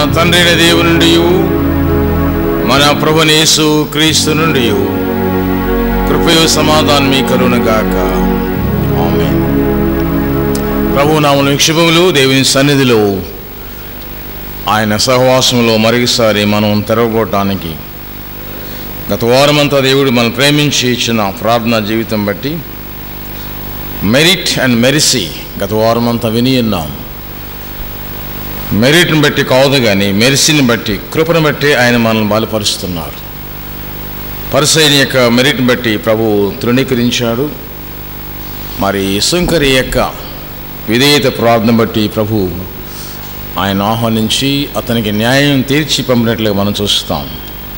తండ్రి అయిన దేవుని నుండి మన ప్రభునేసు క్రీస్తు నుండి కృపయు సమాధానం మీ కరుణగాక ఆమె ప్రభు నామను నిక్షిపములు దేవుని సన్నిధిలో ఆయన సహవాసంలో మరొకసారి మనం తెరవబోటానికి గత వారమంతా దేవుడు మనం ప్రేమించి ఇచ్చిన ప్రార్థనా జీవితం బట్టి మెరిట్ అండ్ మెరిసీ గత వారమంతా విని ఉన్నాం మెరిట్ని బట్టి కాదు కానీ మెరిసిని బట్టి కృపను బట్టి ఆయన మనల్ని బలపరుస్తున్నారు పరిసైని యొక్క మెరిట్ని బట్టి ప్రభు తృణీకరించాడు మరి సుంకరి యొక్క విధేయత ప్రార్థన బట్టి ప్రభు ఆయన ఆహ్వానించి అతనికి న్యాయం తీర్చి పంపినట్లుగా మనం చూస్తాం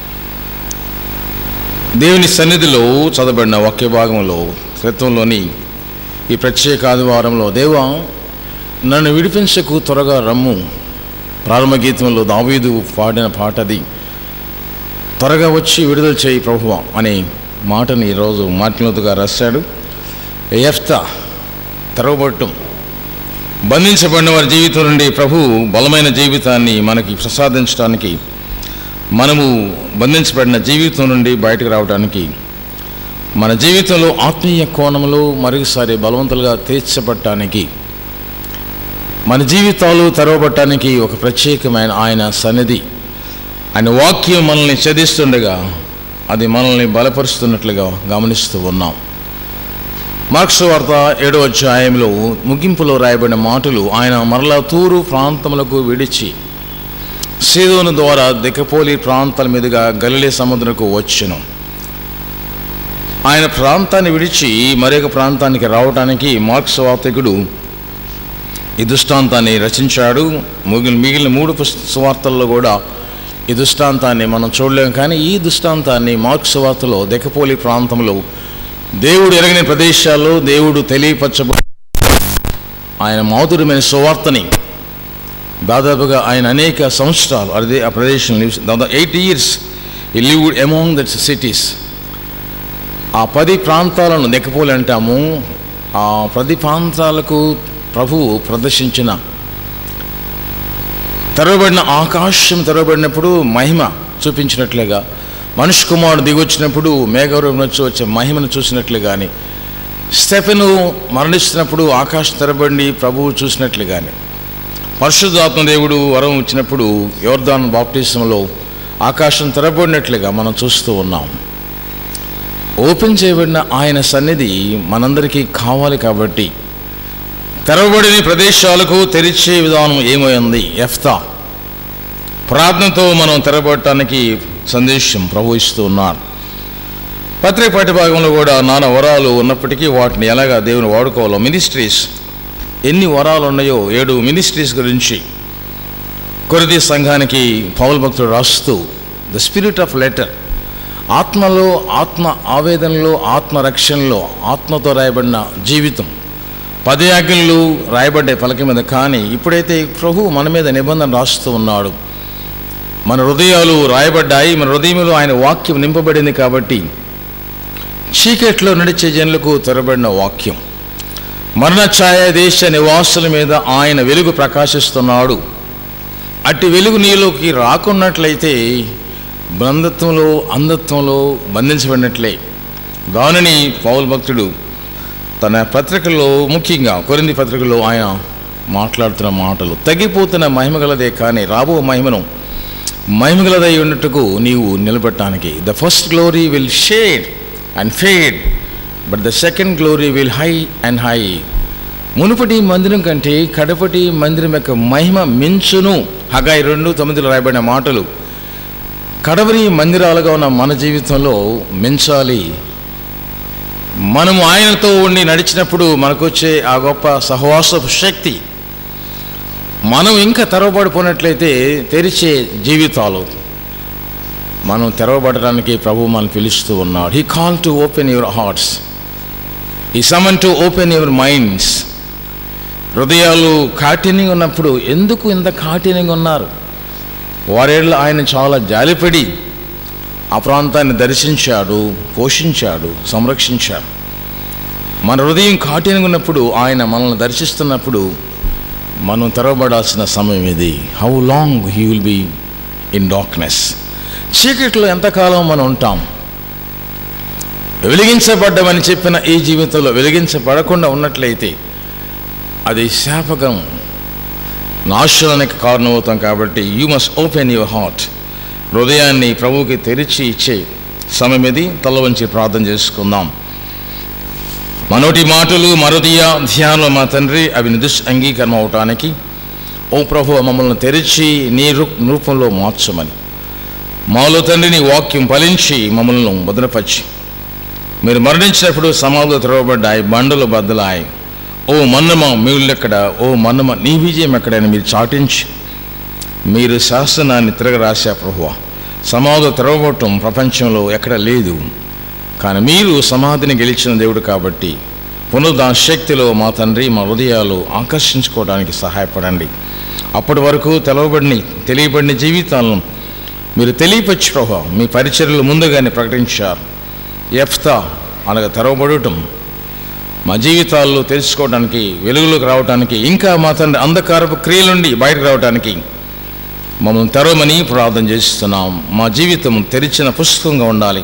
దేవుని సన్నిధిలో చదవబడిన వాక్య భాగంలో క్రితంలోని ఈ ప్రత్యేక ఆదివారంలో దేవా నన్ను విడిపించకు త్వరగా రమ్ము ప్రారంభ గీతంలో దావీదు పాడిన పాటది త్వరగా వచ్చి విడుదల చేయి ప్రభువ అనే మాటని ఈరోజు మార్టినోతుగా రాశాడు ఎఫ్తా తెరవబట్టం బంధించబడిన వారి జీవితం నుండి ప్రభు బలమైన జీవితాన్ని మనకి ప్రసాదించడానికి మనము బంధించబడిన జీవితం నుండి బయటకు రావడానికి మన జీవితంలో ఆత్మీయ కోణంలో మరొకసారి బలవంతులుగా తీర్చబడటానికి మన జీవితాలు తెరవబట్టడానికి ఒక ప్రత్యేకమైన ఆయన సన్నిధి ఆయన వాక్యం మనల్ని చదిస్తుండగా అది మనల్ని బలపరుస్తున్నట్లుగా గమనిస్తూ ఉన్నాం మార్క్స్ వార్త ఏడో అధ్యాయంలో ముగింపులో రాయబడిన మాటలు ఆయన మరలా తూరు ప్రాంతములకు విడిచి సీదోను ద్వారా దికపోలి ప్రాంతాల మీదుగా గలిలే సముద్రకు వచ్చెను ఆయన ప్రాంతాన్ని విడిచి మరొక ప్రాంతానికి రావడానికి మార్క్స్ వార్తకుడు ఈ దృష్టాంతాన్ని రచించాడు మిగిలిన మిగిలిన మూడు పుస్త సువార్తల్లో కూడా ఈ దృష్టాంతాన్ని మనం చూడలేం కానీ ఈ దృష్టాంతాన్ని మార్క్స్ వార్తలో దెకపోలి ప్రాంతంలో దేవుడు ఎరగని ప్రదేశాల్లో దేవుడు తెలియపరచబ ఆయన మాధుర్యమైన సువార్తని దాదాపుగా ఆయన అనేక సంవత్సరాలు అదే ఆ ప్రదేశం దాదాపు eight years he lived among that cities ఆ పది ప్రాంతాలను దెక్కపోలి అంటాము ఆ పది ప్రాంతాలకు ప్రభువు ప్రదర్శించిన తెరవబడిన ఆకాశం తెరవబడినప్పుడు మహిమ చూపించినట్లుగా మనుష్ కుమారుడు దిగొచ్చినప్పుడు మేఘవరం వచ్చి వచ్చే మహిమను చూసినట్లు కానీ స్టెఫెను మరణిస్తున్నప్పుడు ఆకాశం తెరబడి ప్రభువు చూసినట్లు కానీ పరిశుద్ధాత్మ దేవుడు వరం ఇచ్చినప్పుడు యోర్దాన్ బాప్టిజంలో ఆకాశం తెరబడినట్లుగా మనం చూస్తూ ఉన్నాం ఓపెన్ చేయబడిన ఆయన సన్నిధి మనందరికీ కావాలి కాబట్టి తెరవబడిన ప్రదేశాలకు తెరిచే విధానం ఏమైంది ఎఫ్తా ప్రార్థనతో మనం తెరబడటానికి సందేశం ప్రభు ఇస్తూ ఉన్నారు పత్రిక పాఠ్య భాగంలో కూడా నానా వరాలు ఉన్నప్పటికీ వాటిని ఎలాగా దేవుని వాడుకోవాలో మినిస్ట్రీస్ ఎన్ని వరాలు ఉన్నాయో ఏడు మినిస్ట్రీస్ గురించి కొరది సంఘానికి పౌల్ భక్తుడు రాస్తూ ద స్పిరిట్ ఆఫ్ లెటర్ ఆత్మలో ఆత్మ ఆవేదనలో ఆత్మ రక్షణలో ఆత్మతో రాయబడిన జీవితం పది ఆజ్ఞలు రాయబడ్డే పలక మీద కానీ ఇప్పుడైతే ప్రభు మన మీద నిబంధన రాస్తూ ఉన్నాడు మన హృదయాలు రాయబడ్డాయి మన హృదయంలో ఆయన వాక్యం నింపబడింది కాబట్టి చీకట్లో నడిచే జనులకు తెరబడిన వాక్యం మరణ ఛాయ దేశ నివాసుల మీద ఆయన వెలుగు ప్రకాశిస్తున్నాడు అట్టి వెలుగు నీలోకి రాకున్నట్లయితే బంధత్వంలో అంధత్వంలో బంధించబడినట్లే దానిని పౌల్ భక్తుడు తన పత్రికల్లో ముఖ్యంగా కొరింది పత్రికలో ఆయన మాట్లాడుతున్న మాటలు తగ్గిపోతున్న మహిమగలదే కానీ రాబో మహిమను మహిమగలదై ఉన్నట్టుకు నీవు నిలబెట్టడానికి the first glory will shade and fade but the second glory will high and high మునుపటి మందిరం కంటే కడపటి మందిరం యొక్క మహిమ మించును హగాయి రెండు తొమ్మిదిలో రాయబడిన మాటలు కడవరి మందిరాలుగా ఉన్న మన జీవితంలో మించాలి మనము ఆయనతో ఉండి నడిచినప్పుడు మనకొచ్చే ఆ గొప్ప సహవాసపు శక్తి మనం ఇంకా తెరవబడిపోయినట్లయితే తెరిచే జీవితాలు మనం తెరవబడడానికి ప్రభు మనం పిలుస్తూ ఉన్నాడు he call to open your hearts he summon to open your minds హృదయాలు కాఠిన్యంగా ఉన్నప్పుడు ఎందుకు ఇంత కాఠిన్యంగా ఉన్నారు వారేళ్ళు ఆయన చాలా జాలిపడి ఆ ప్రాంతాన్ని దర్శించాడు పోషించాడు సంరక్షించాడు మన హృదయం కాఠినంగా ఉన్నప్పుడు ఆయన మనల్ని దర్శిస్తున్నప్పుడు మనం తెరవబడాల్సిన సమయం ఇది how long he will be in darkness చీకట్లో ఎంతకాలం మనం ఉంటాం వెలిగించబడ్డమని చెప్పిన ఈ జీవితంలో వెలిగించబడకుండా ఉన్నట్లయితే అది శాపకం నాశనానికి కారణమవుతాం కాబట్టి you must open your heart హృదయాన్ని ప్రభువుకి తెరిచి ఇచ్చే సమయం ఇది తల వంచి ప్రార్థన చేసుకుందాం మనోటి మాటలు మరుదీయ ధ్యానం మా తండ్రి అవి నిర్దిష్ట అంగీకారం అవటానికి ఓ ప్రభు మమ్మల్ని తెరిచి నీ రూ- రూపంలో మార్చమని మాలో తండ్రి నీ వాక్యం ఫలించి మమ్మల్ని భద్రపరిచి మీరు మరణించినప్పుడు సమాధులు తెరవబడ్డాయి బండలు బద్దలాయి ఓ మన్నమ మీళ్ళెక్కడ ఓ మన్నమ నీ విజయం ఎక్కడని మీరు చాటించి మీరు శాసనాన్ని తిరగరాశా ప్రభువ సమాధులు తెరవబడటం ప్రపంచంలో ఎక్కడ లేదు కానీ మీరు సమాధిని గెలిచిన దేవుడు కాబట్టి పునరుద్ధరణ శక్తిలో మా తండ్రి మా హృదయాలు ఆకర్షించుకోవడానికి సహాయపడండి అప్పటి వరకు తెలవబడిన తెలియబడిన జీవితాలను మీరు తెలియపచ్చి ప్రభావ మీ పరిచర్యలు ముందుగానే ప్రకటించారు ఎఫ్తా అనగా తెరవబడటం మా జీవితాల్లో తెలుసుకోవడానికి వెలుగులోకి రావడానికి ఇంకా మా తండ్రి అంధకారపు క్రియల నుండి బయటకు రావడానికి మమ్మల్ని తెరవమని ప్రార్థన చేస్తున్నాం మా జీవితం తెరిచిన పుస్తకంగా ఉండాలి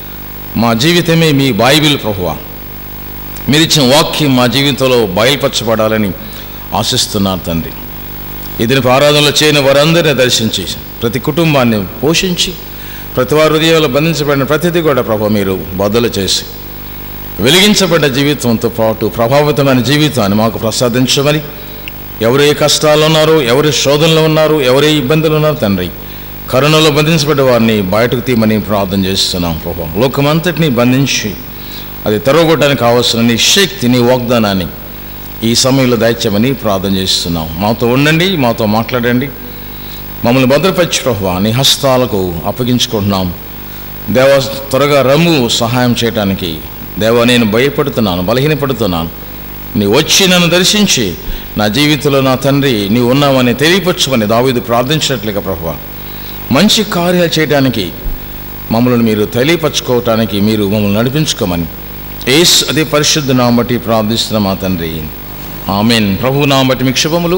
మా జీవితమే మీ బైబిల్ ప్రభువా మీరు ఇచ్చిన వాక్యం మా జీవితంలో బయలుపరచబడాలని ఆశిస్తున్నారు తండ్రి ఇదిని ఆరాధనలో చేయని వారందరినీ దర్శించి ప్రతి కుటుంబాన్ని పోషించి ప్రతి వారి హృదయంలో బంధించబడిన ప్రతిదీ కూడా ప్రభు మీరు బదులు చేసి వెలిగించబడ్డ జీవితంతో పాటు ప్రభావితమైన జీవితాన్ని మాకు ప్రసాదించమని ఎవరు ఏ కష్టాలు ఉన్నారో ఎవరు శోధనలో ఉన్నారు ఎవరు ఏ ఇబ్బందులు ఉన్నారు తండ్రి కరోనాలో బంధించబడ్డ వారిని బయటకు తీయమని ప్రార్థన చేస్తున్నాం ప్రభు లోకమంతటిని బంధించి అది తెరవగొట్టడానికి కావాల్సిన నీ శక్తి నీ వాగ్దానాన్ని ఈ సమయంలో దయచేయమని ప్రార్థన చేస్తున్నాం మాతో ఉండండి మాతో మాట్లాడండి మమ్మల్ని భద్రపరిచి ప్రభు నీ హస్తాలకు అప్పగించుకుంటున్నాం దేవ త్వరగా రమ్ము సహాయం చేయడానికి దేవ నేను భయపడుతున్నాను బలహీనపడుతున్నాను నీ వచ్చి నన్ను దర్శించి నా జీవితంలో నా తండ్రి నీ ఉన్నావని తెలియపరచమని దావీదు ప్రార్థించినట్లుగా ప్రభు మంచి కార్యాలు చేయడానికి మమ్మల్ని మీరు తెలియపరచుకోవటానికి మీరు మమ్మల్ని నడిపించుకోమని ఏస్ అదే పరిశుద్ధ నామం బట్టి ప్రార్థిస్తున్న మా తండ్రి ఆమెన్ ప్రభు నామం బట్టి మీకు శుభములు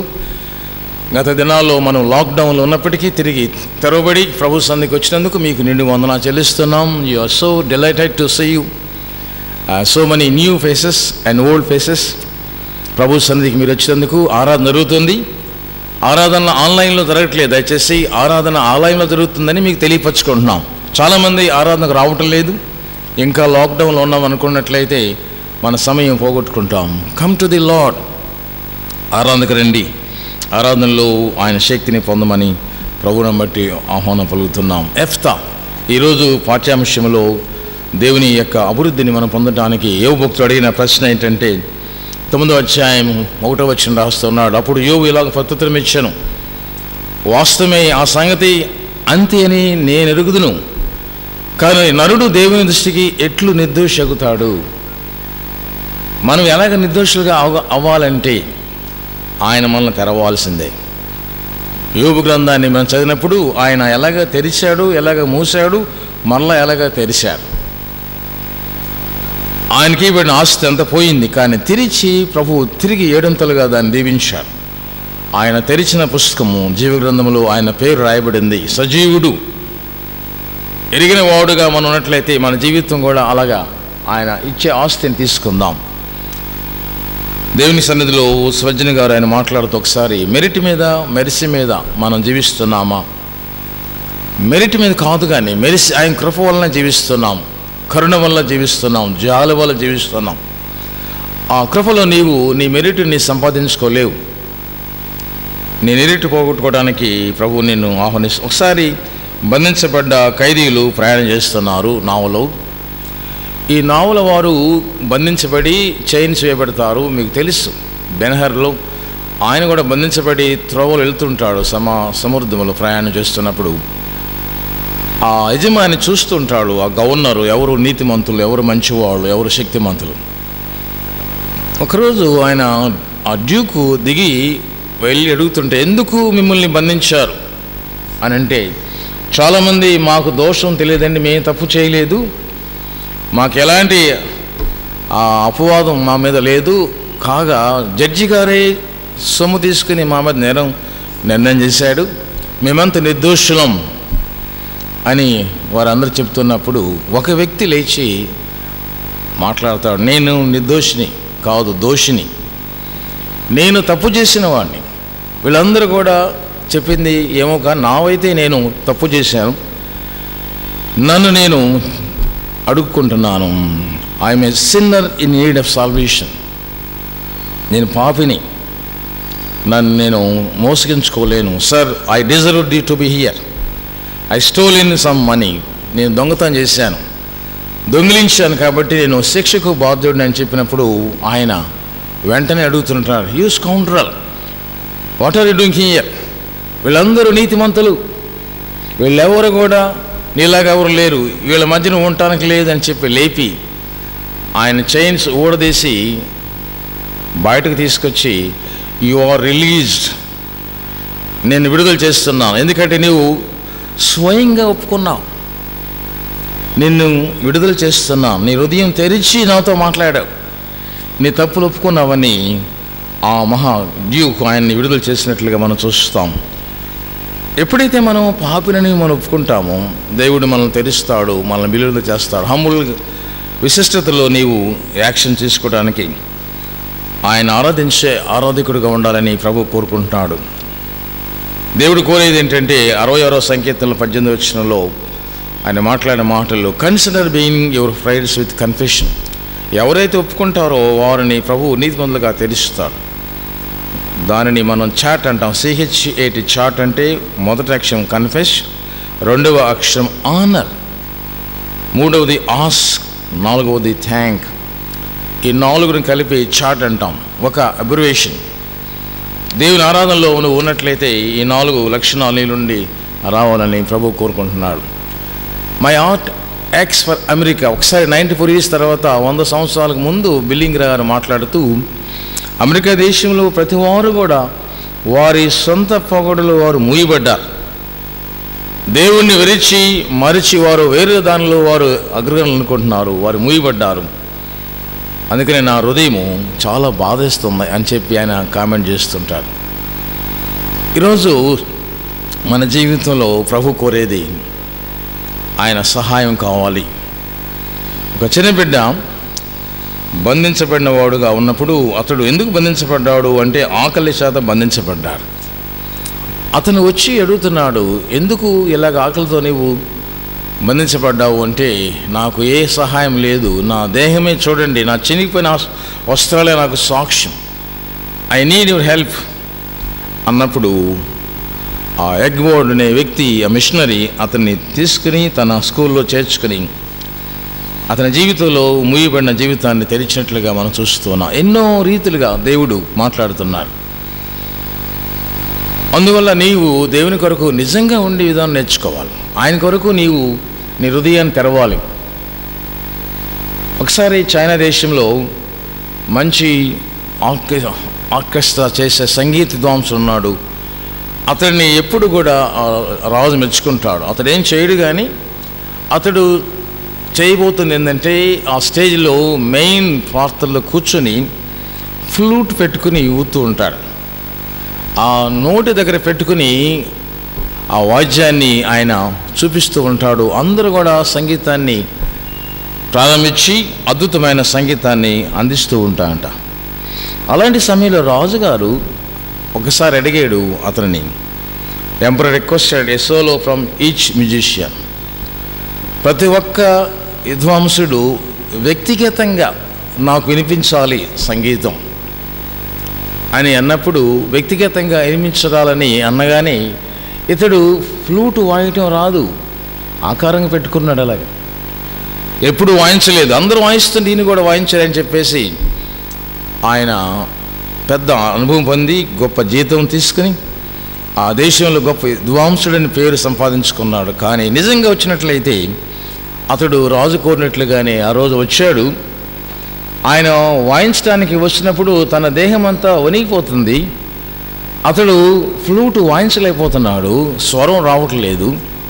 గత దినాల్లో మనం లాక్డౌన్లో ఉన్నప్పటికీ తిరిగి తెరవబడి ప్రభు సంధికి వచ్చినందుకు మీకు నిండు వందన చెల్లిస్తున్నాం you are so delighted to see you so many new faces and old faces ప్రభు సన్నిధికి మీరు వచ్చినందుకు ఆరాధన జరుగుతుంది ఆరాధన ఆన్లైన్లో జరగట్లేదు దయచేసి ఆరాధన ఆలయంలో జరుగుతుందని మీకు తెలియపరచుకుంటున్నాం చాలామంది ఆరాధనకు రావటం లేదు ఇంకా లాక్డౌన్లో ఉన్నాం అనుకున్నట్లయితే మన సమయం పోగొట్టుకుంటాం కమ్ టు ది లాడ్ ఆరాధనకు రండి ఆరాధనలో ఆయన శక్తిని పొందమని ప్రభువుని బట్టి ఆహ్వానం పలుకుతున్నాం ఎఫ్తా ఈరోజు పాఠ్యాంశంలో దేవుని యొక్క అభివృద్ధిని మనం పొందడానికి యోగు భక్తుడు అడిగిన ప్రశ్న ఏంటంటే తొమ్మిదో అధ్యాయం ఒకటో వచ్చిన రాస్తున్నాడు అప్పుడు యోగు ఇలాగ ప్రత్యుత్తరం ఇచ్చాను వాస్తవమే ఆ సంగతి అంతే అని నేను ఎరుగుదును కానీ నరుడు దేవుని దృష్టికి ఎట్లు నిర్దోషగుతాడు మనం ఎలాగ నిర్దోషులుగా అవ అవ్వాలంటే ఆయన మనల్ని తెరవాల్సిందే యోగు గ్రంథాన్ని మనం చదివినప్పుడు ఆయన ఎలాగ తెరిచాడు ఎలాగ మూసాడు మరలా ఎలాగ తెరిచాడు ఆయనకి ఇవ్వబడిన ఆస్తి అంతా పోయింది కానీ తెరిచి ప్రభువు తిరిగి ఏడంతలుగా దాన్ని దీవించాడు ఆయన తెరిచిన పుస్తకము జీవ గ్రంథములో ఆయన పేరు రాయబడింది సజీవుడు ఎరిగిన వాడుగా మనం ఉన్నట్లయితే మన జీవితం కూడా అలాగా ఆయన ఇచ్చే ఆస్తిని తీసుకుందాం దేవుని సన్నిధిలో స్వజ్జన గారు ఆయన మాట్లాడుతూ ఒకసారి మెరిట్ మీద మెరిసి మీద మనం జీవిస్తున్నామా మెరిట్ మీద కాదు కానీ మెరిసి ఆయన కృప వలన జీవిస్తున్నాం కరుణ వల్ల జీవిస్తున్నాం జాలి వల్ల జీవిస్తున్నాం ఆ కృపలో నీవు నీ మెరిట్ని సంపాదించుకోలేవు నీ మెరిట్ పోగొట్టుకోవడానికి ప్రభు నిన్ను ఆహ్వానిస్తు ఒకసారి బంధించబడ్డ ఖైదీలు ప్రయాణం చేస్తున్నారు నావలో ఈ నావల వారు బంధించబడి చైన్స్ వేయబడతారు మీకు తెలుసు బెనహర్లో ఆయన కూడా బంధించబడి త్రోవలు వెళ్తుంటాడు సమ సముద్రంలో ప్రయాణం చేస్తున్నప్పుడు ఆ యజమాని చూస్తుంటాడు ఆ గవర్నరు ఎవరు నీతిమంతులు ఎవరు మంచివాళ్ళు ఎవరు శక్తిమంతులు ఒకరోజు ఆయన ఆ డ్యూకు దిగి వెళ్ళి అడుగుతుంటే ఎందుకు మిమ్మల్ని బంధించారు అని అంటే చాలామంది మాకు దోషం తెలియదండి మేము తప్పు చేయలేదు మాకు ఎలాంటి ఆ, అపవాదం మా మీద లేదు కాగా జడ్జి గారే సొమ్ము తీసుకుని మా మీద నేరం నిర్ణయం చేశాడు మేమంత నిర్దోషులం అని వారందరూ చెప్తున్నప్పుడు ఒక వ్యక్తి లేచి మాట్లాడతాడు నేను నిర్దోషిని కాదు దోషిని నేను తప్పు చేసిన వాడిని వీళ్ళందరూ కూడా చెప్పింది ఏమో కానీ నావైతే నేను తప్పు చేశాను నన్ను నేను అడుక్కుంటున్నాను I'm a sinner in need of salvation నేను పాపిని నన్ను నేను మోసగించుకోలేను sir I deserve the to be here I stole in some money నేను దొంగతనం చేశాను దొంగిలించాను కాబట్టి నేను శిక్షకు బాధ్యుడిని అని చెప్పినప్పుడు ఆయన వెంటనే అడుగుతుంటారు యూస్ కౌంటరల్ what are you doing here వీళ్ళందరూ నీతిమంతులు వీళ్ళెవరు కూడా నీలాగా ఎవరు లేరు వీళ్ళ మధ్యన ఉండటానికి లేదని చెప్పి లేపి ఆయన చైన్స్ ఊడదీసి బయటకు తీసుకొచ్చి యు ఆర్ రిలీజ్డ్ నేను విడుదల చేస్తున్నాను ఎందుకంటే నువ్వు స్వయంగా ఒప్పుకున్నావు నిన్ను విడుదల చేస్తున్నాను నీ హృదయం తెరిచి నాతో మాట్లాడావు నీ తప్పులు ఒప్పుకున్నావని ఆ మహా డ్యూక్ ఆయన్ని విడుదల చేసినట్లుగా మనం చూస్తాం ఎప్పుడైతే మనం పాపినని మనం ఒప్పుకుంటామో దేవుడు మనల్ని తెరుస్తాడు మనల్ని విలువలు చేస్తాడు హమ్ముల్ విశిష్టతలో నీవు యాక్షన్ తీసుకోవడానికి ఆయన ఆరాధించే ఆరాధికుడిగా ఉండాలని ప్రభు కోరుకుంటున్నాడు దేవుడు కోరేది ఏంటంటే అరవై ఆరో సంకీర్తనలో పద్దెనిమిది వచ్చినలో ఆయన మాట్లాడిన మాటల్లో consider being your prides with confession ఎవరైతే ఒప్పుకుంటారో వారిని ప్రభు నీతిమంతులుగా తెలుస్తాడు దానిని మనం చాట్ అంటాం సిహెచ్ఏటి చాట్ అంటే మొదటి అక్షరం కన్ఫెస్ రెండవ అక్షరం ఆనర్ మూడవది ఆస్ నాలుగవది థ్యాంక్ ఈ నాలుగుని కలిపి చాట్ అంటాం ఒక అబ్రివేషన్ దేవుని ఆరాధనలో నువ్వు ఉన్నట్లయితే ఈ నాలుగు లక్షణాల నీ నుండి రావాలని ప్రభు కోరుకుంటున్నాడు my heart aches for America ఒకసారి నైంటీ ఫోర్ ఇయర్స్ తర్వాత వంద సంవత్సరాలకు ముందు బిల్లింగ్ గారు మాట్లాడుతూ అమెరికా దేశంలో ప్రతి వారు కూడా వారి సొంత పొగడులు వారు మూయబడ్డారు దేవుణ్ణి విరిచి మరిచి వారు వేరే దానిలో వారు అగ్రగణలు అనుకుంటున్నారు వారు మూయబడ్డారు అందుకని నా హృదయము చాలా బాధేస్తుంది అని చెప్పి ఆయన కామెంట్ చేస్తుంటారు ఈరోజు మన జీవితంలో ప్రభు కోరేది ఆయన సహాయం కావాలి ఒక చిన్న బిడ్డ బంధించబడిన వాడుగా ఉన్నప్పుడు అతడు ఎందుకు బంధించబడ్డాడు అంటే ఆకలి చేత బంధించబడ్డాడు అతను వచ్చి అడుగుతున్నాడు ఎందుకు ఇలాగ ఆకలితో నీవు బంధించబడ్డావు అంటే నాకు ఏ సహాయం లేదు నా దేహమే చూడండి నా చినిగిపోయిన వస్త్రాలే నాకు సాక్ష్యం ఐ నీడ్ యువర్ హెల్ప్ అన్నప్పుడు ఆ ఎగ్బోర్డ్ అనే వ్యక్తి ఆ మిషనరీ అతన్ని తీసుకుని తన స్కూల్లో చేర్చుకుని అతని జీవితంలో ముయ్యబడిన జీవితాన్ని తెరిచినట్లుగా మనం చూస్తున్నాం ఎన్నో రీతులుగా దేవుడు మాట్లాడుతున్నాడు అందువల్ల నీవు దేవుని కొరకు నిజంగా ఉండే విధానం నేర్చుకోవాలి ఆయన కొరకు నీవు నీ హృదయాన్ని తెరవాలి ఒకసారి చైనా దేశంలో మంచి ఆర్కె ఆర్కెస్ట్రా చేసే సంగీత విద్వాంసుడు ఉన్నాడు అతడిని ఎప్పుడు కూడా ఆ రాజు మెచ్చుకుంటాడు అతడు ఏం చేయడు కానీ అతడు చేయబోతుంది ఏంటంటే ఆ స్టేజ్లో మెయిన్ పాత్రలో కూర్చొని ఫ్లూట్ పెట్టుకుని ఊతూ ఉంటాడు ఆ నోటి దగ్గర పెట్టుకుని ఆ వాద్యాన్ని ఆయన చూపిస్తూ ఉంటాడు అందరూ కూడా సంగీతాన్ని ప్రారంభించి అద్భుతమైన సంగీతాన్ని అందిస్తూ ఉంటాడంట అలాంటి సమయంలో రాజుగారు ఒకసారి అడిగాడు అతనిని emperor requested a solo from each musician ప్రతి ఒక్క విద్వాంసుడు వ్యక్తిగతంగా నాకు వినిపించాలి సంగీతం అని అన్నప్పుడు వ్యక్తిగతంగా వినిపించాలని అన్నగానే ఇతడు ఫ్లూట్ వాయించడం రాదు ఆకారంగా పెట్టుకున్నాడు అలాగే ఎప్పుడు వాయించలేదు అందరూ వాయిస్తుంటే ఈయన కూడా వాయించాలని చెప్పేసి ఆయన పెద్ద అనుభవం పొంది గొప్ప జీతం తీసుకుని ఆ దేశంలో గొప్ప విద్వాంసుడని పేరు సంపాదించుకున్నాడు కానీ నిజంగా వచ్చినట్లయితే అతడు రాజు కోరినట్లుగానే ఆ రోజు వచ్చాడు ఆయన వాయించడానికి వచ్చినప్పుడు తన దేహం అంతా వణిగిపోతుంది అతడు ఫ్లూట్ వాయించలేకపోతున్నాడు స్వరం రావట్లేదు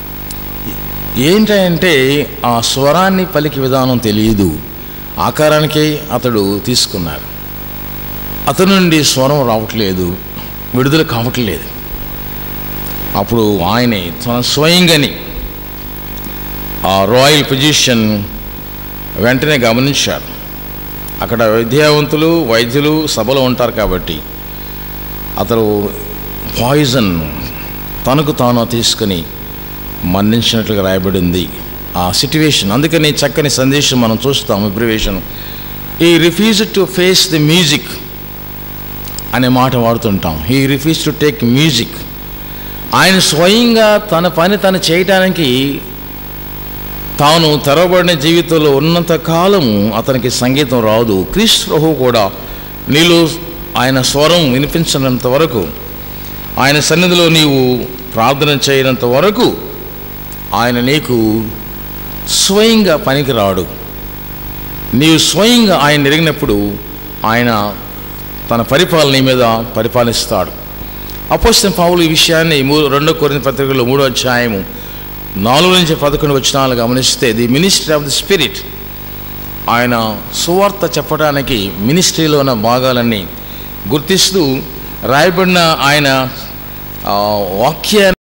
ఏంటంటే ఆ స్వరాన్ని పలికి విధానం తెలియదు ఆకారానికే అతడు తీసుకున్నాడు అతని నుండి స్వరం రావట్లేదు విడుదల కావట్లేదు అప్పుడు ఆయనే తన స్వయంగాని ఆ రాయల్ పొజిషన్ వెంటనే గమనించాడు అక్కడ విద్యావంతులు వైద్యులు సభలో ఉంటారు కాబట్టి అతను పాయిజన్ తనకు తాను తీసుకుని మరణించినట్లుగా రాయబడింది ఆ సిట్యువేషన్ అందుకని చక్కని సందేశం మనం చూస్తాం అబ్రివేషన్ ఈ refuse to face the music అనే మాట వాడుతుంటాం ఈ రిఫ్యూజ్ టు టేక్ మ్యూజిక్ ఆయన స్వయంగా తన పని తను చేయటానికి తాను తెరవబడిన జీవితంలో ఉన్నంత కాలము అతనికి సంగీతం రాదు క్రీస్తు ప్రభు కూడా నీలో ఆయన స్వరం వినిపించినంత వరకు ఆయన సన్నిధిలో నీవు ప్రార్థన చేయనంత వరకు ఆయన నీకు స్వయంగా పనికి రాడు నీవు స్వయంగా ఆయన ఎరిగినప్పుడు ఆయన తన పరిపాలన నీ మీద పరిపాలిస్తాడు అపోసిన పావులు ఈ విషయాన్ని మూ రెండో కొరిన పత్రికలో మూడో అధ్యాయము నాలుగు నుంచి పదకొండు వచనాలు గమనిస్తే the ministry of the spirit ఆయన సువార్త చెప్పడానికి మినిస్ట్రీలో ఉన్న భాగాలన్నీ గుర్తిస్తూ రాయబడిన ఆయన ఆ, వాక్యాన్ని